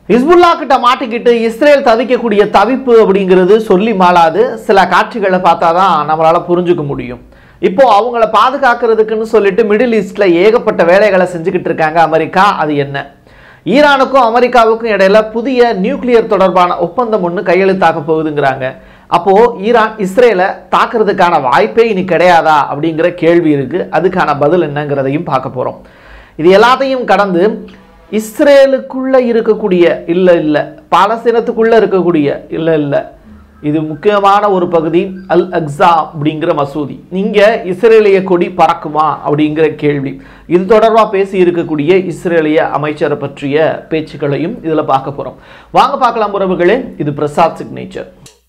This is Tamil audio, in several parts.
ஹிஸ்புல்லா கிட்ட மாட்டிக்கிட்டு இஸ்ரேல் தவிக்கக்கூடிய தவிப்பு அப்படிங்கிறது சொல்லி மாளாது சில காட்சிகளை பார்த்தா தான் நம்மளால புரிஞ்சுக்க முடியும் இப்போ அவங்கள பாதுகாக்கிறதுக்குன்னு சொல்லிட்டு மிடில் ஈஸ்ட்ல ஏகப்பட்ட வேலைகளை செஞ்சுக்கிட்டு இருக்காங்க அமெரிக்கா அது என்ன ஈரானுக்கும் அமெரிக்காவுக்கும் இடையில புதிய நியூக்ளியர் தொடர்பான ஒப்பந்தம் ஒன்று கையெழுத்தாக போகுதுங்கிறாங்க அப்போ ஈரான் இஸ்ரேலை தாக்குறதுக்கான வாய்ப்பே இனி கிடையாதா அப்படிங்கிற கேள்வி இருக்கு அதுக்கான பதில் என்னங்கிறதையும் பார்க்க போறோம் இது எல்லாத்தையும் கடந்து இஸ்ரேலுக்குள்ள இருக்கக்கூடிய இல்ல இல்ல பாலஸ்தீனத்துக்குள்ள இருக்கக்கூடிய இல்ல இல்ல இது முக்கியமான ஒரு பகுதி அல் அக்ஸா அப்படிங்கிற மசூதி இங்க இஸ்ரேலிய கொடி பறக்குமா அப்படிங்கிற கேள்வி இது தொடர்பாக பேசி இருக்கக்கூடிய இஸ்ரேலிய அமைச்சரை பற்றிய பேச்சுக்களையும் இதுல பார்க்க போறோம் வாங்க பார்க்கலாம் உறவுகளே இது Prasad signature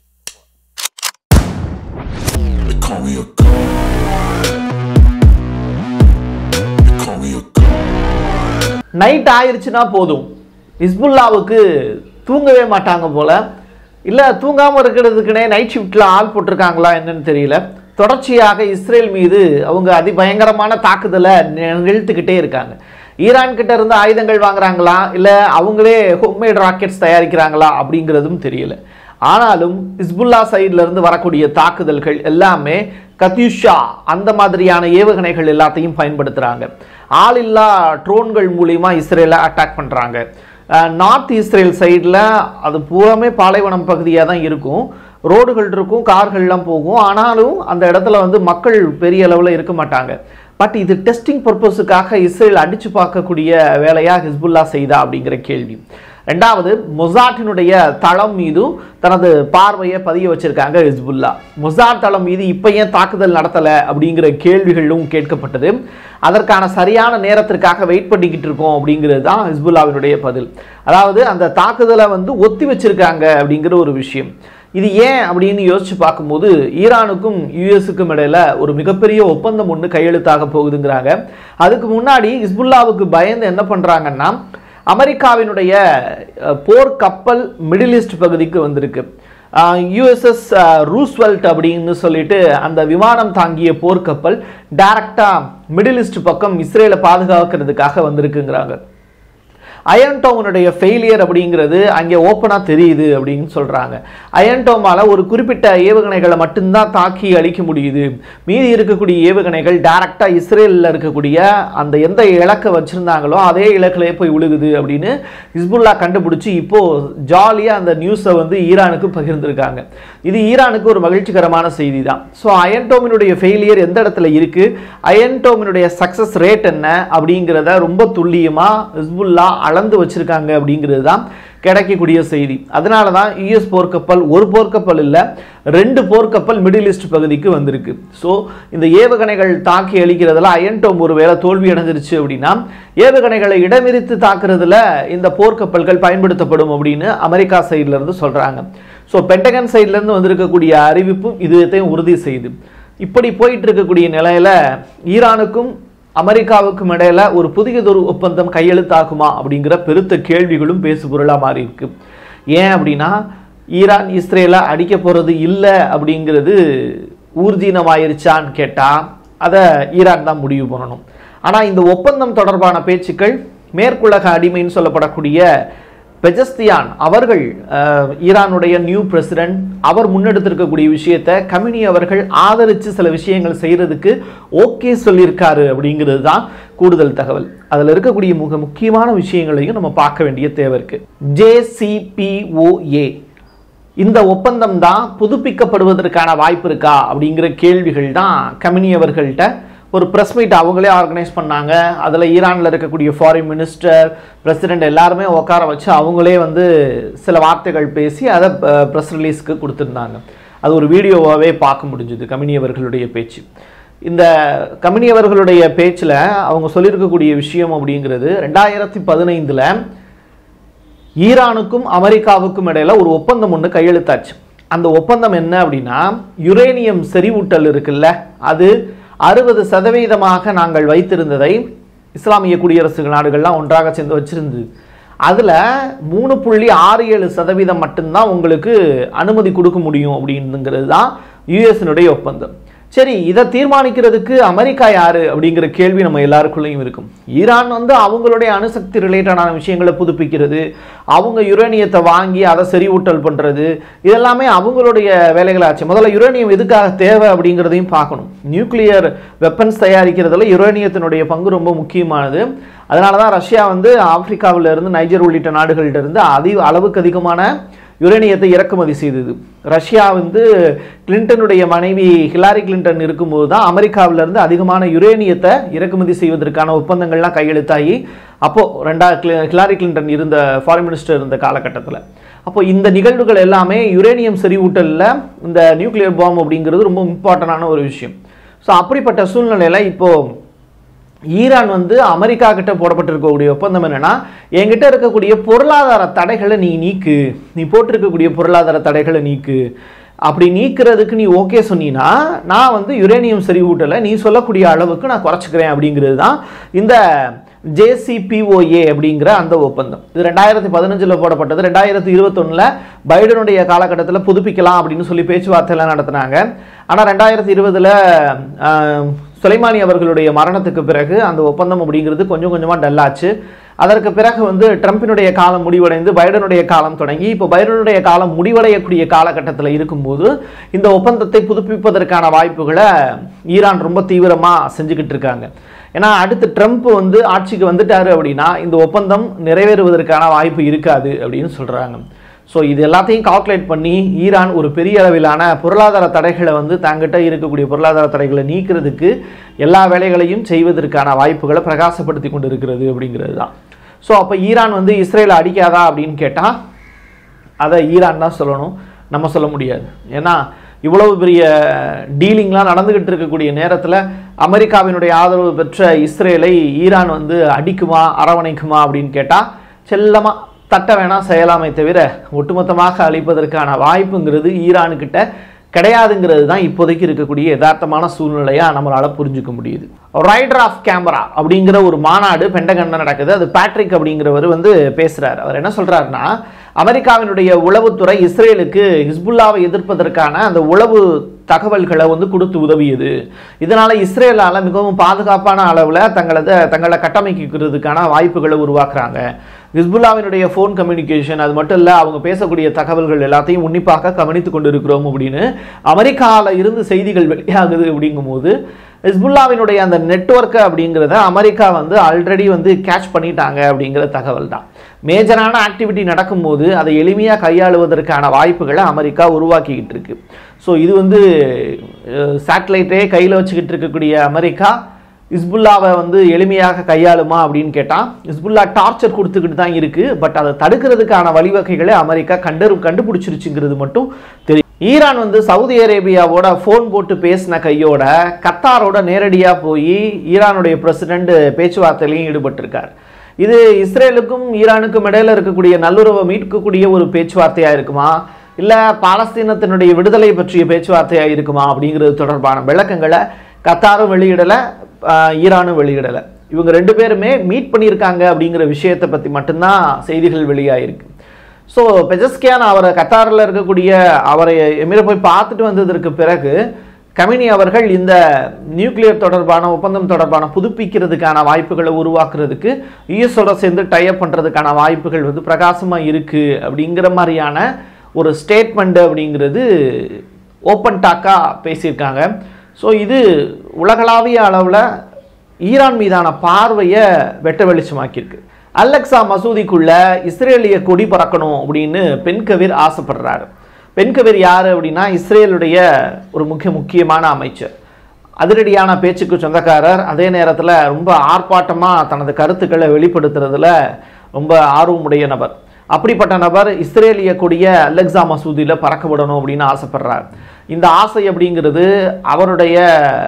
They call me a god. They call me a god. Night ஆயிருச்சுன்னா போதும் ஹிஸ்புல்லாவுக்கு தூங்கவே மாட்டாங்க போல இல்லை தூங்காமல் இருக்கிறதுக்குனே நைட் ஷிஃப்ட்டில் ஆள் போட்டிருக்காங்களா என்னன்னு தெரியல தொடர்ச்சியாக இஸ்ரேல் மீது அவங்க அதிபயங்கரமான தாக்குதலை நிகழ்த்துக்கிட்டே இருக்காங்க ஈரான் கிட்ட இருந்து ஆயுதங்கள் வாங்குறாங்களா இல்லை அவங்களே ஹோம்மேட் ராக்கெட்ஸ் தயாரிக்கிறாங்களா அப்படிங்கிறதும் தெரியல ஆனாலும் ஹிஸ்புல்லா சைடுல இருந்து வரக்கூடிய தாக்குதல்கள் எல்லாமே கத்யூஷா அந்த மாதிரியான ஏவுகணைகள் எல்லாத்தையும் பயன்படுத்துறாங்க ஆளில்லா ட்ரோன்கள் மூலியமா இஸ்ரேலை அட்டாக் பண்றாங்க நார்த் இஸ்ரேல் சைடில் அது பூராமே பாலைவனம் பகுதியாக தான் இருக்கும் ரோடுகள் இருக்கும் கார்கள்லாம் போகும் ஆனாலும் அந்த இடத்துல வந்து மக்கள் பெரிய அளவில் இருக்க மாட்டாங்க பட் இது டெஸ்டிங் பர்பஸுக்காக இஸ்ரேல் அடிச்சு பார்க்கக்கூடிய வேலையாக ஹிஸ்புல்லா செய்தா அப்படிங்கிற கேள்வி ரெண்டாவது மொசாட்டினுடைய தளம் மீதும் தனது பார்வையை பதிய வச்சிருக்காங்க ஹிஸ்புல்லா மொசாட் தளம் மீது இப்போ ஏன் தாக்குதல் நடத்தலை அப்படிங்கிற கேள்விகளும் கேட்கப்பட்டது அதற்கான சரியான நேரத்திற்காக வெயிட் பண்ணிக்கிட்டு இருக்கோம் அப்படிங்கிறது தான் ஹிஸ்புல்லாவினுடைய பதில் அதாவது அந்த தாக்குதலை வந்து ஒத்தி வச்சிருக்காங்க அப்படிங்கிற ஒரு விஷயம் இது ஏன் அப்படின்னு யோசிச்சு பார்க்கும்போது ஈரானுக்கும் யுஎஸுக்கும் இடையில ஒரு மிகப்பெரிய ஒப்பந்தம் ஒன்று கையெழுத்தாக போகுதுங்கிறாங்க அதுக்கு முன்னாடி ஹிஸ்புல்லாவுக்கு பயந்து என்ன பண்றாங்கன்னா அமெரிக்காவினுடைய அஹ், போர் கப்பல் மிடில் ஈஸ்ட் பகுதிக்கு வந்திருக்கு யுஎஸ்எஸ் ரூஸ்வெல்ட் அப்படின்னு சொல்லிட்டு அந்த விமானம் தாங்கிய போர்க்கப்பல் டைரக்டா மிடில் ஈஸ்ட் பக்கம் இஸ்ரேலை பாதுகாக்கிறதுக்காக வந்திருக்குங்கிறாங்க அயன்டோமனுடைய ஃபெயிலியர் அப்படிங்கிறது அங்கே ஓப்பனாக தெரியுது அப்படின்னு சொல்கிறாங்க அயன்டோமால ஒரு குறிப்பிட்ட ஏவுகணைகளை மட்டும்தான் தாக்கி அழிக்க முடியுது மீதி இருக்கக்கூடிய ஏவுகணைகள் டைரக்டாக இஸ்ரேலில் இருக்கக்கூடிய அந்த எந்த இலக்கை வச்சுருந்தாங்களோ அதே இலக்கிலே போய் விழுகுது அப்படின்னு ஹிஸ்புல்லா கண்டுபிடிச்சி இப்போது ஜாலியாக அந்த நியூஸை வந்து ஈரானுக்கு பகிர்ந்திருக்காங்க இது ஈரானுக்கு ஒரு மகிழ்ச்சிகரமான செய்தி தான் ஸோ அயன்டோமினுடைய ஃபெயிலியர் எந்த இடத்துல இருக்குது அயன்டோமினுடைய சக்ஸஸ் ரேட் என்ன அப்படிங்கிறத ரொம்ப துல்லியமாக ஹிஸ்புல்லா அளந்து வச்சிருக்காங்க அப்படிங்கிறது தான் கிடைக்கக்கூடிய செய்தி அதனால தான் யுஎஸ் போர்க்கப்பல் ஒரு போர்க்கப்பல் இல்லை ரெண்டு போர்க்கப்பல் மிடில் ஈஸ்ட் பகுதிக்கு வந்திருக்கு ஸோ இந்த ஏவுகணைகள் தாக்கி அழிக்கிறதுல அயன்டோம் ஒரு வேளை தோல்வி அடைஞ்சிருச்சு அப்படின்னா ஏவுகணைகளை இடமிரித்து தாக்குறதுல இந்த போர்க்கப்பல்கள் பயன்படுத்தப்படும் அப்படின்னு அமெரிக்கா சைட்ல இருந்து சொல்றாங்க ஸோ பென்டகன் சைட்ல இருந்து வந்திருக்கக்கூடிய அறிவிப்பும் இதுத்தையும் உறுதி செய்து இப்படி போயிட்டு இருக்கக்கூடிய நிலையில ஈரானுக்கும் அமெரிக்காவுக்கும் இடையில ஒரு புதியதொரு ஒப்பந்தம் கையெழுத்தாகுமா அப்படிங்கிற பெருத்த கேள்விகளும் பேசு பொருளாக மாறி இருக்கு ஏன் அப்படின்னா ஈரான் இஸ்ரேலை அடிக்க போறது இல்லை அப்படிங்கிறது ஊர்ஜீனமாயிருச்சான்னு கேட்டா அதை ஈரான் தான் முடிவு பண்ணணும் ஆனா இந்த ஒப்பந்தம் தொடர்பான பேச்சுக்கள் மேற்குலக அடிமைன்னு சொல்லப்படக்கூடிய பெஜஸ்தியான் அவர்கள் அஹ், ஈரானுடைய நியூ பிரசிடென்ட் அவர் முன்னெடுத்திருக்கக்கூடிய விஷயத்தை கமினி அவர்கள் ஆதரித்து சில விஷயங்கள் செய்யறதுக்கு ஓகே சொல்லியிருக்காரு அப்படிங்கிறது தான் கூடுதல் தகவல் அதில் இருக்கக்கூடிய மிக முக்கியமான விஷயங்களையும் நம்ம பார்க்க வேண்டிய தேவை இருக்கு ஜேசிபிஓஏ இந்த ஒப்பந்தம் தான் புதுப்பிக்கப்படுவதற்கான வாய்ப்பு இருக்கா அப்படிங்கிற கேள்விகள் தான் கமினி அவர்கள்ட்ட ஒரு ப்ரெஸ் மீட் அவங்களே ஆர்கனைஸ் பண்ணாங்க அதில் ஈரானில் இருக்கக்கூடிய ஃபாரின் மினிஸ்டர் பிரசிடென்ட் எல்லாருமே உட்கார வச்சு அவங்களே வந்து சில வார்த்தைகள் பேசி அதை ப்ரெஸ் ரிலீஸ்க்கு கொடுத்துருந்தாங்க அது ஒரு வீடியோவாகவே பார்க்க முடிஞ்சுது கமினி அவர்களுடைய பேச்சு இந்த கமினி அவர்களுடைய பேச்சில் அவங்க சொல்லியிருக்கக்கூடிய விஷயம் அப்படிங்கிறது ரெண்டாயிரத்தி பதினைந்தில் ஈரானுக்கும் அமெரிக்காவுக்கும் இடையில ஒரு ஒப்பந்தம் ஒன்று கையெழுத்தாச்சு அந்த ஒப்பந்தம் என்ன அப்படின்னா யுரேனியம் செறிவூட்டல் இருக்குல்ல அது அறுபது சதவீதமாக நாங்கள் வைத்திருந்ததை இஸ்லாமிய குடியரசு நாடுகள்லாம் ஒன்றாக சேர்ந்து வச்சிருந்தது அதில் மூணு புள்ளி ஆறு ஏழு சதவீதம் மட்டும்தான் உங்களுக்கு அனுமதி கொடுக்க முடியும் அப்படிங்கிறது தான் யுஎஸ்னுடைய ஒப்பந்தம் சரி இதை தீர்மானிக்கிறதுக்கு அமெரிக்கா யாரு அப்படிங்கிற கேள்வி நம்ம எல்லாருக்குள்ளேயும் இருக்கும் ஈரான் வந்து அவங்களுடைய அணுசக்தி ரிலேட்டடான விஷயங்களை புதுப்பிக்கிறது அவங்க யுரேனியத்தை வாங்கி அதை செறிவூட்டல் பண்றது இதெல்லாமே அவங்களுடைய வேலைகளாச்சு முதல்ல யுரேனியம் எதுக்காக தேவை அப்படிங்கிறதையும் பார்க்கணும் நியூக்ளியர் வெப்பன்ஸ் தயாரிக்கிறதுல யுரேனியத்தினுடைய பங்கு ரொம்ப முக்கியமானது அதனால தான் ரஷ்யா வந்து ஆப்பிரிக்காவில இருந்து நைஜர் உள்ளிட்ட நாடுகள்கிட்ட இருந்து அதிக அளவுக்கு அதிகமான யுரேனியத்தை இறக்குமதி செய்தது ரஷ்யா வந்து கிளின்டனுடைய மனைவி ஹிலாரி கிளின்டன் இருக்கும்போது தான் அமெரிக்காவில இருந்து அதிகமான யுரேனியத்தை இறக்குமதி செய்வதற்கான ஒப்பந்தங்கள்லாம் கையெழுத்தாகி அப்போ ரெண்டா கிளி- ஹிலாரி கிளின்டன் இருந்த ஃபாரின் மினிஸ்டர் இருந்த காலகட்டத்தில் அப்போ இந்த நிகழ்வுகள் எல்லாமே யுரேனியம் செறிவூட்டலில் இந்த நியூக்ளியர் பாம் அப்படிங்கிறது ரொம்ப இம்பார்ட்டண்டான ஒரு விஷயம் ஸோ அப்படிப்பட்ட சூழ்நிலையில இப்போ ஈரான் வந்து அமெரிக்கா கிட்ட போடப்பட்டிருக்கக்கூடிய ஒப்பந்தம் என்னன்னா என்கிட்ட இருக்கக்கூடிய பொருளாதார தடைகளை நீ நீக்கு நீ போட்டிருக்கக்கூடிய பொருளாதார தடைகளை நீக்கு அப்படி நீக்கிறதுக்கு நீ ஓகே சொன்னீன்னா நான் வந்து யுரேனியம் செறிவூட்டலை நீ சொல்லக்கூடிய அளவுக்கு நான் குறைச்சிக்கிறேன் அப்படிங்கிறது தான் இந்த ஜேசிபிஓஏ அப்படிங்கிற அந்த ஒப்பந்தம் இது ரெண்டாயிரத்தி பதினஞ்சில் போடப்பட்டது ரெண்டாயிரத்தி இருபத்தொன்னில் பைடனுடைய காலகட்டத்தில் புதுப்பிக்கலாம் அப்படின்னு சொல்லி பேச்சுவார்த்தையெல்லாம் நடத்தினாங்க ஆனால் ரெண்டாயிரத்தி இருபதில் சுலைமானி அவர்களுடைய மரணத்துக்கு பிறகு அந்த ஒப்பந்தம் அப்படிங்கிறது கொஞ்சம் கொஞ்சமாக டல்லாச்சு அதற்கு பிறகு வந்து ட்ரம்பினுடைய காலம் முடிவடைந்து பைடனுடைய காலம் தொடங்கி இப்போ பைடனுடைய காலம் முடிவடையக்கூடிய காலகட்டத்தில் இருக்கும்போது இந்த ஒப்பந்தத்தை புதுப்பிப்பதற்கான வாய்ப்புகளை ஈரான் ரொம்ப தீவிரமாக செஞ்சுக்கிட்டு இருக்காங்க ஏன்னா அடுத்து ட்ரம்ப் வந்து ஆட்சிக்கு வந்துட்டாரு அப்படின்னா இந்த ஒப்பந்தம் நிறைவேறுவதற்கான வாய்ப்பு இருக்காது அப்படின்னு சொல்றாங்க ஸோ இது எல்லாத்தையும் கால்குலேட் பண்ணி ஈரான் ஒரு பெரிய அளவிலான பொருளாதார தடைகளை வந்து தாங்கிட்ட இருக்கக்கூடிய பொருளாதார தடைகளை நீக்கிறதுக்கு எல்லா வேலைகளையும் செய்வதற்கான வாய்ப்புகளை பிரகாசப்படுத்தி கொண்டு இருக்கிறது அப்படிங்கிறது தான் ஸோ அப்போ ஈரான் வந்து இஸ்ரேலை அடிக்காதா அப்படின்னு கேட்டால் அதை ஈரான் தான் சொல்லணும் நம்ம சொல்ல முடியாது ஏன்னா இவ்வளவு பெரிய டீலிங்லாம் நடந்துகிட்டு இருக்கக்கூடிய நேரத்தில் அமெரிக்காவினுடைய ஆதரவு பெற்ற இஸ்ரேலை ஈரான் வந்து அடிக்குமா அரவணைக்குமா அப்படின்னு கேட்டால் செல்லமாக தட்ட வேணாம் செய்யலாமே தவிர ஒட்டுமொத்தமாக அழிப்பதற்கான வாய்ப்புங்கிறது ஈரானுக்கிட்ட கிடையாதுங்கிறது தான் இப்போதைக்கு இருக்கக்கூடிய யதார்த்தமான சூழ்நிலையா நம்மளால புரிஞ்சுக்க முடியுது ரைடர் ஆஃப் கேமரா அப்படிங்கிற ஒரு மாநாடு பெண்டகன்ல நடக்குது அது பேட்ரிக் அப்படிங்கிறவர் வந்து பேசுறாரு அவர் என்ன சொல்றாருன்னா அமெரிக்காவினுடைய உளவுத்துறை இஸ்ரேலுக்கு ஹிஸ்புல்லாவை எதிர்ப்பதற்கான அந்த உளவு தகவல்களை வந்து கொடுத்து உதவியது இதனால இஸ்ரேலால மிகவும் பாதுகாப்பான அளவில் தங்களது தங்களை கட்டமைக்கிறதுக்கான வாய்ப்புகளை உருவாக்குறாங்க ஹிஸ்புல்லாவினுடைய ஃபோன் கம்யூனிகேஷன் அது மட்டும் இல்லை அவங்க பேசக்கூடிய தகவல்கள் எல்லாத்தையும் உன்னிப்பாக கவனித்து கொண்டு இருக்கிறோம் அப்படின்னு அமெரிக்காவில் இருந்து செய்திகள் வெளியாகுது அப்படிங்கும்போது ஹிஸ்புல்லாவினுடைய அந்த நெட்வொர்க் அப்படிங்கிறத அமெரிக்கா வந்து ஆல்ரெடி வந்து கேட்ச் பண்ணிட்டாங்க அப்படிங்கிற தகவல் தான் மேஜரான ஆக்டிவிட்டி நடக்கும்போது அதை எளிமையாக கையாளுவதற்கான வாய்ப்புகளை அமெரிக்கா உருவாக்கிக்கிட்டு இருக்கு ஸோ இது வந்து சேட்டலைட்டே கையில் வச்சுக்கிட்டு இருக்கக்கூடிய அமெரிக்கா இஸ்புல்லாவை வந்து எளிமையாக கையாளுமா அப்படின்னு கேட்டால் இஸ்புல்லா டார்ச்சர் கொடுத்துக்கிட்டு தான் இருக்குது பட் அதை தடுக்கிறதுக்கான வழிவகைகளை அமெரிக்கா கண்டு கண்டுபிடிச்சிருச்சுங்கிறது மட்டும் தெரியும் ஈரான் வந்து சவுதி அரேபியாவோட ஃபோன் போட்டு பேசின கையோட கத்தாரோட நேரடியாக போய் ஈரானுடைய பிரசிடென்ட் பேச்சுவார்த்தையிலையும் ஈடுபட்டிருக்கார் இது இஸ்ரேலுக்கும் ஈரானுக்கும் இடையில இருக்கக்கூடிய நல்லுறவை மீட்கக்கூடிய ஒரு பேச்சுவார்த்தையாக இருக்குமா இல்லை பாலஸ்தீனத்தினுடைய விடுதலை பற்றிய பேச்சுவார்த்தையாக இருக்குமா அப்படிங்கிறது தொடர்பான விளக்கங்களை கத்தாரும் வெளியிடலை ஆஹ் ஈரானும் வெளியிடலை இவங்க ரெண்டு பேருமே மீட் பண்ணியிருக்காங்க அப்படிங்கிற விஷயத்தை பற்றி மட்டும்தான் செய்திகள் வெளியாயிருக்கு ஸோ பெஜஸ்கியான் அவரை கத்தாரில் இருக்கக்கூடிய அவரை எமிர போய் பார்த்துட்டு வந்ததற்கு பிறகு கமினி அவர்கள் இந்த நியூக்ளியர் தொடர்பான ஒப்பந்தம் தொடர்பான புதுப்பிக்கிறதுக்கான வாய்ப்புகளை உருவாக்குறதுக்கு யூஎஸோட சேர்ந்து டைப் பண்ணுறதுக்கான வாய்ப்புகள் வந்து பிரகாசமாக இருக்குது அப்படிங்கிற மாதிரியான ஒரு ஸ்டேட்மெண்ட் அப்படிங்கிறது ஓப்பன் டாக்காக பேசியிருக்காங்க ஸோ இது உலகளாவிய அளவில் ஈரான் மீதான பார்வையை வெட்ட வெளிச்சமாக்கியிருக்கு அலெக்சா மசூதிக்குள்ள இஸ்ரேலிய கொடி பறக்கணும் அப்படின்னு பெண்கவிர் ஆசைப்படுறாரு பெண்கவிர் யார் அப்படின்னா இஸ்ரேலுடைய ஒரு முக்கிய முக்கியமான அமைச்சர் அதிரடியான பேச்சுக்கு சொந்தக்காரர் அதே நேரத்தில் ரொம்ப ஆர்ப்பாட்டமாக தனது கருத்துக்களை வெளிப்படுத்துறதுல ரொம்ப ஆர்வமுடைய நபர் அப்படிப்பட்ட நபர் இஸ்ரேலிய கொடிய அலெக்சா மசூதியில் பறக்க விடணும் அப்படின்னு ஆசைப்படுறார் இந்த ஆசை அப்படிங்கிறது அவருடைய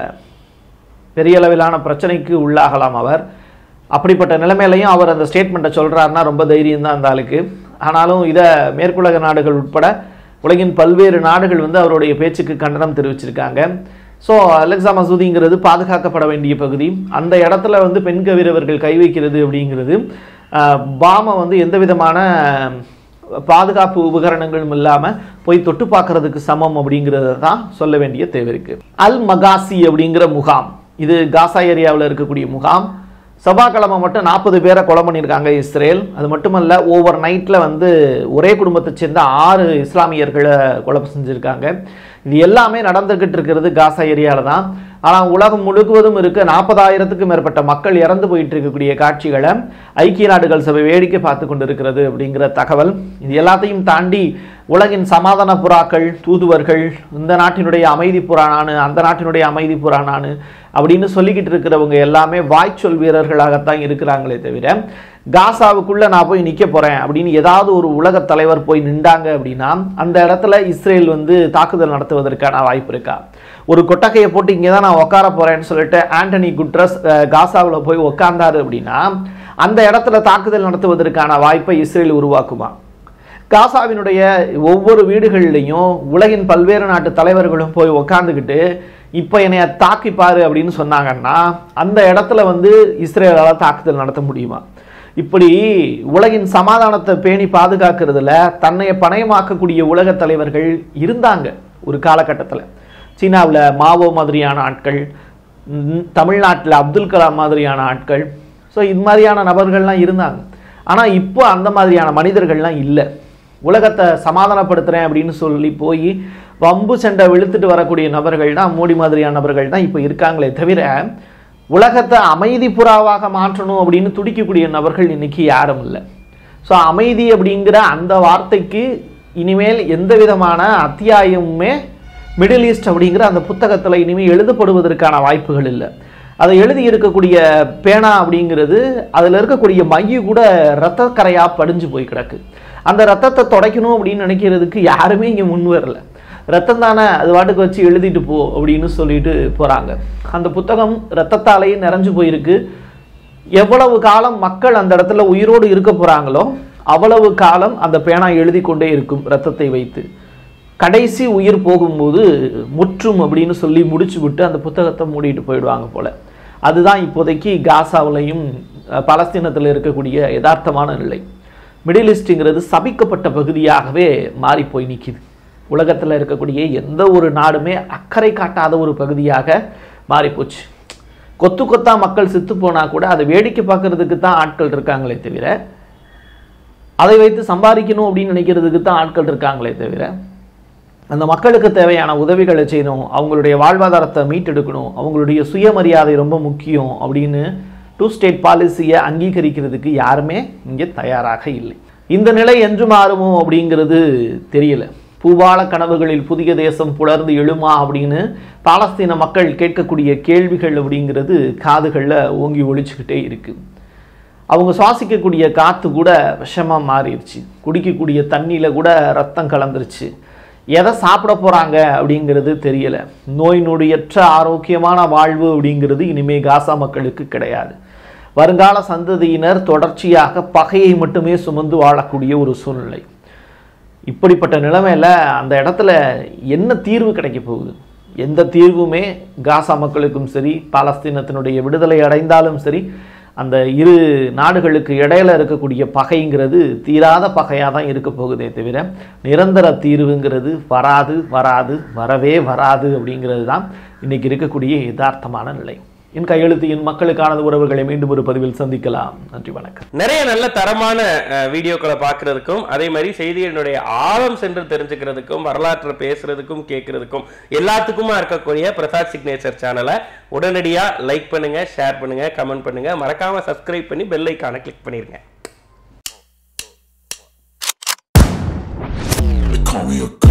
பெரிய அளவிலான பிரச்சனைக்கு உள்ளாகலாம் அவர் அப்படிப்பட்ட நிலைமையிலையும் அவர் அந்த ஸ்டேட்மெண்ட்டை சொல்கிறாருன்னா ரொம்ப தைரியம் தான் அந்த ஆளுக்கு ஆனாலும் இதை மேற்குலக நாடுகள் உட்பட உலகின் பல்வேறு நாடுகள் வந்து அவருடைய பேச்சுக்கு கண்டனம் தெரிவிச்சிருக்காங்க ஸோ அலெக்சா மசூதிங்கிறது பாதுகாக்கப்பட வேண்டிய பகுதி அந்த இடத்துல வந்து பெண் கவிரவர்கள் கை வைக்கிறது அப்படிங்கிறது ஆஹ், பாமை வந்து எந்த விதமான பாதுகாப்பு உபகரணங்களும் இல்லாம போய் தொட்டு பார்க்கறதுக்கு சமம் அப்படிங்கிறத தான் சொல்ல வேண்டிய தேவை இருக்கு அல் மகாசி அப்படிங்கிற முகாம் இது காசா ஏரியாவில் இருக்கக்கூடிய முகாம் செவ்வாய்க்கிழமை மட்டும் நாற்பது பேரை கொலை பண்ணியிருக்காங்க இஸ்ரேல் அது மட்டுமல்ல ஓவர் நைட்டில் வந்து ஒரே குடும்பத்தை சேர்ந்த ஆறு இஸ்லாமியர்களை கொலை செஞ்சுருக்காங்க இது எல்லாமே நடந்துக்கிட்டு இருக்கிறது காசா ஏரியாவில் தான் ஆனால் உலகம் முழுவதும் இருக்க நாற்பதாயிரத்துக்கும் மேற்பட்ட மக்கள் இறந்து போயிட்டு இருக்கக்கூடிய காட்சிகளை ஐக்கிய நாடுகள் சபை வேடிக்கை பார்த்து கொண்டு இருக்கிறது அப்படிங்கிற தகவல் இது எல்லாத்தையும் தாண்டி உலகின் சமாதான புறாக்கள் தூதுவர்கள் இந்த நாட்டினுடைய அமைதி புறானானு அந்த நாட்டினுடைய அமைதி புறானானு அப்படின்னு சொல்லிக்கிட்டு இருக்கிறவங்க எல்லாமே வாய்ச்சொல் வீரர்களாகத்தான் இருக்கிறாங்களே தவிர காசாவுக்குள்ள நான் போய் நிற்க போறேன் அப்படின்னு ஏதாவது ஒரு உலக தலைவர் போய் நின்றாங்க அப்படின்னா அந்த இடத்துல இஸ்ரேல் வந்து தாக்குதல் நடத்துவதற்கான வாய்ப்பு இருக்கா ஒரு கொட்டகையை போட்டு இங்கே தான் நான் உட்கார போறேன்னு சொல்லிட்டு ஆண்டனி குட்ரஸ் காசாவில் போய் உட்கார்ந்தாரு அப்படின்னா அந்த இடத்துல தாக்குதல் நடத்துவதற்கான வாய்ப்பை இஸ்ரேல் உருவாக்குமா காசாவினுடைய ஒவ்வொரு வீடுகள்லையும் உலகின் பல்வேறு நாட்டு தலைவர்களும் போய் உக்காந்துக்கிட்டு இப்போ என்னைய தாக்கிப்பாரு அப்படின்னு சொன்னாங்கன்னா அந்த இடத்துல வந்து இஸ்ரேலால் தாக்குதல் நடத்த முடியுமா இப்படி உலகின் சமாதானத்தை பேணி பாதுகாக்கிறதுல தன்னைய பணயமாக்கக்கூடிய உலக தலைவர்கள் இருந்தாங்க ஒரு காலகட்டத்தில் சீனாவில் மாவோ மாதிரியான ஆட்கள் தமிழ்நாட்டில் அப்துல் கலாம் மாதிரியான ஆட்கள் ஸோ இது மாதிரியான நபர்கள்லாம் இருந்தாங்க ஆனால் இப்போ அந்த மாதிரியான மனிதர்கள்லாம் இல்லை உலகத்தை சமாதானப்படுத்துகிறேன் அப்படின்னு சொல்லி போய் வம்பு சண்டை வெளுத்துட்டு வரக்கூடிய நபர்கள் தான் மோடி மாதிரியான நபர்கள் தான் இப்போ இருக்காங்களே தவிர உலகத்தை அமைதி புறாவாக மாற்றணும் அப்படின்னு துடிக்கக்கூடிய நபர்கள் இன்னைக்கு யாரும் இல்லை ஸோ அமைதி அப்படிங்கிற அந்த வார்த்தைக்கு இனிமேல் எந்த விதமான அத்தியாயமுமே மிடில் ஈஸ்ட் அப்படிங்கிற அந்த புத்தகத்தில் இனிமேல் எழுதப்படுவதற்கான வாய்ப்புகள் இல்லை அதை எழுதி இருக்கக்கூடிய பேனா அப்படிங்கிறது அதில் இருக்கக்கூடிய மைய கூட ரத்தக்கரையாக படிஞ்சு போய் கிடக்கு அந்த ரத்தத்தை துடைக்கணும் அப்படின்னு நினைக்கிறதுக்கு யாருமே இங்கே முன் வரல ரத்தம் தானே அது வாட்டுக்கு வச்சு எழுதிட்டு போ அப்படின்னு சொல்லிட்டு போகிறாங்க அந்த புத்தகம் ரத்தத்தாலேயே நிறைஞ்சு போயிருக்கு எவ்வளவு காலம் மக்கள் அந்த இடத்துல உயிரோடு இருக்க போகிறாங்களோ அவ்வளவு காலம் அந்த பேனா எழுதி கொண்டே இருக்கும் ரத்தத்தை வைத்து கடைசி உயிர் போகும்போது முற்றும் அப்படின்னு சொல்லி முடிச்சு விட்டு அந்த புத்தகத்தை மூடிட்டு போயிடுவாங்க போல அதுதான் இப்போதைக்கு காசாவிலையும் பலஸ்தீனத்தில் இருக்கக்கூடிய யதார்த்தமான நிலை மிடில் ஈஸ்ட்டுங்கிறது சபிக்கப்பட்ட பகுதியாகவே மாறி போய் நிற்கிது உலகத்தில் இருக்கக்கூடிய எந்த ஒரு நாடுமே அக்கறை காட்டாத ஒரு பகுதியாக மாறிப்போச்சு கொத்து கொத்தா மக்கள் செத்து போனா கூட அதை வேடிக்கை பார்க்கறதுக்கு தான் ஆட்கள் இருக்காங்களே தவிர அதை வைத்து சம்பாதிக்கணும் அப்படின்னு நினைக்கிறதுக்கு தான் ஆட்கள் இருக்காங்களே தவிர அந்த மக்களுக்கு தேவையான உதவிகளை செய்யணும் அவங்களுடைய வாழ்வாதாரத்தை மீட்டெடுக்கணும் அவங்களுடைய சுயமரியாதை ரொம்ப முக்கியம் அப்படின்னு டூ ஸ்டேட் பாலிசியை அங்கீகரிக்கிறதுக்கு யாருமே இங்கே தயாராக இல்லை இந்த நிலை என்று மாறுமோ அப்படிங்கிறது தெரியல பூவாள கனவுகளில் புதிய தேசம் புலர்ந்து எழுமா அப்படின்னு பாலஸ்தீன மக்கள் கேட்கக்கூடிய கேள்விகள் அப்படிங்கிறது காதுகளில் ஓங்கி ஒழிச்சுக்கிட்டே இருக்கு அவங்க சுவாசிக்கக்கூடிய காற்று கூட விஷமாக மாறிடுச்சு குடிக்கக்கூடிய தண்ணியில் கூட ரத்தம் கலந்துருச்சு எதை சாப்பிட போகிறாங்க அப்படிங்கிறது தெரியல நோய் நொடியற்ற ஆரோக்கியமான வாழ்வு அப்படிங்கிறது இனிமே காசா மக்களுக்கு கிடையாது வருங்கால சந்ததியினர் தொடர்ச்சியாக பகையை மட்டுமே சுமந்து வாழக்கூடிய ஒரு சூழ்நிலை இப்படிப்பட்ட நிலைமையில அந்த இடத்துல என்ன தீர்வு கிடைக்க போகுது எந்த தீர்வுமே காசா மக்களுக்கும் சரி பாலஸ்தீனத்தினுடைய விடுதலை அடைந்தாலும் சரி அந்த இரு நாடுகளுக்கு இடையில இருக்கக்கூடிய பகைங்கிறது தீராத பகையாக தான் இருக்க போகுதே தவிர நிரந்தர தீர்வுங்கிறது வராது வராது வரவே வராது அப்படிங்கிறது தான் இன்னைக்கு இருக்கக்கூடிய யதார்த்தமான நிலை என் கையெழுத்து என் மக்களுக்கானது உறவுகளை மீண்டும் ஒரு பதிவில் சந்திக்கலாம் நன்றி வணக்கம் நிறைய நல்ல தரமான அஹ், வீடியோக்களை பார்க்கறதுக்கும் அதே மாதிரி செய்திகளினுடைய ஆழம் சென்று தெரிஞ்சுக்கிறதுக்கும் வரலாற்றை பேசுறதுக்கும் கேட்கறதுக்கும் எல்லாத்துக்குமா இருக்கக்கூடிய பிரசாத் சிக்னேச்சர் சேனலை உடனடியா லைக் பண்ணுங்க ஷேர் பண்ணுங்க கமெண்ட் பண்ணுங்க மறக்காம சப்ஸ்கிரைப் பண்ணி பெல் ஐக்கானை கிளிக் பண்ணிருங்க They call me a